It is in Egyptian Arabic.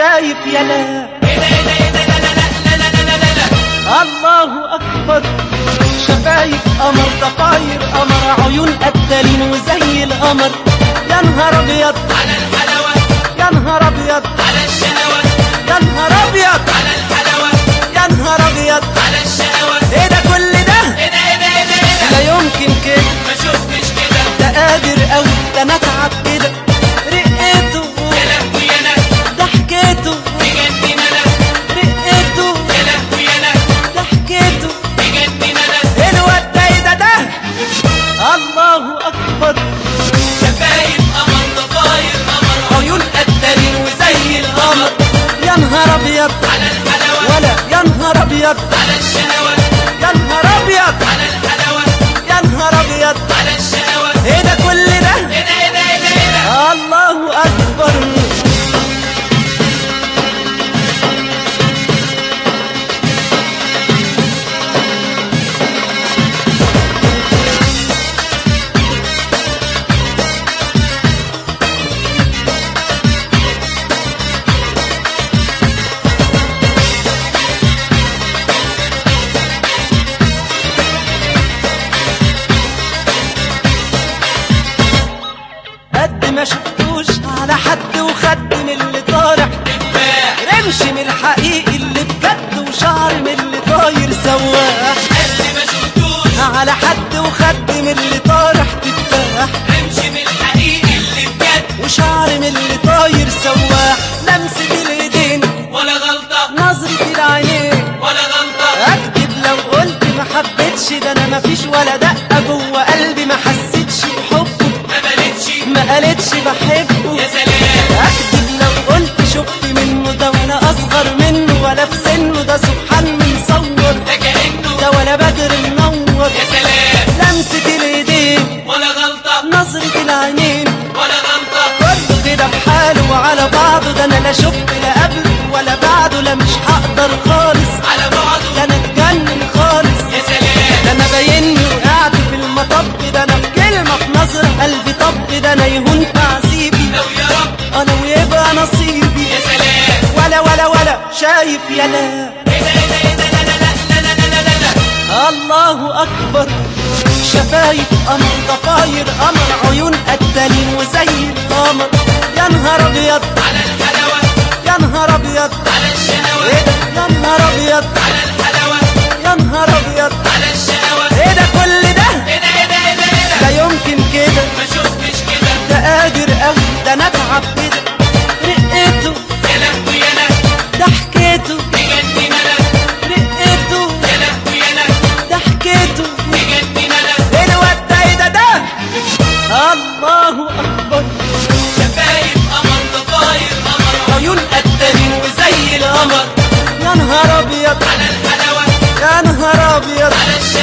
شايف يا لا الله اكبر شفايف قمر ضفاير قمر عيون قتالين وزي القمر يا نهار ابيض على الحلاوة يا نهار ابيض على الشهوة يا نهار ابيض على الحلاوة يا نهار ابيض على الشهوة ايه ده كل ده ايه ده ايه ده ايه ده ايه ده لا يمكن كده ما شفتش كده ده قادر قوي ده انا اتعب كده رقيته يا لهوي انا ضحكته بجنن انا رقيته يا لهوي انا ضحكته بجنن انا الواد ده ايه ده ده الله اكبر شفايف قمر ضفاير قمر عيون قتالين وزي القمر يا نهار ابيض على الحلاوة ولا يا نهار ابيض على الشهوة يا نهار ابيض على الحلاوة يا نهار ابيض على الشهوة ايه ده كل ده ايه ده ايه ده ايه ده ايه ده الله اكبر قد ما شفتوش على حد وخد من اللي طالع دباح رمش من الحقيقي اللي بجد وشعر من اللي طاير سواح قد ما شفتوش على حد وخد من اللي طالع تفاح امشي من الحقيقي اللي بجد وشعر من اللي طاير سواح لمسة الايدين ولا غلطة نظرة العينين ولا غلطة اكتب لو قلت ما حبيتش ده انا مفيش ولا دقة جوه قلبي ما حسيتش بحبه ما بلتش ما قالتش بحبه يا سلام اكتب لو قلت شفت منه ده وانا اصغر منه ولا في سنه ده سبحان مصور ده كأنه ده ولا بدر منور يا سلام لمسة الايدين ولا غلطة نظرة العينين ولا غلطة كله كده بحاله وعلى بعضه ده انا لا شفت لا قبله ولا بعده لا مش هقدر خالص على بعضه ده انا اتجنن خالص يا سلام ده انا باينني وقعت في المطب ده انا في كلمة في نظرة قلبي طب ده انا يهون تعذيبي لو يا رب انا ويبقى نصيبي يا سلام ولا ولا ولا شايف يا لا ايه ده ايه ده ايه ده لا لا لا لا لا لا لا لا الله اكبر شفايف قمر ضفاير قمر عيون قتالين وزي القمر يا نهار ابيض على الحلاوة يا نهار ابيض على الشهوة ايه ده يا نهار ابيض على الحلاوة يا نهار ابيض على الشهوة ايه ده كل ده ايه ده ايه ده ايه ده ايه ده لا يمكن كده ما شفتش كده ده قادر قوي ده انا اتعب كده رقيته يا لهوي انا ضحكته بجنن انا رقيته يا لهوي انا ضحكته بجنن انا ايه الواد ده ايه ده ده الله اكبر شفايف قمر ضفاير قمر عيون قتالين وزي القمر يا نهار ابيض على الحلاوة يا نهار ابيض على الشهوة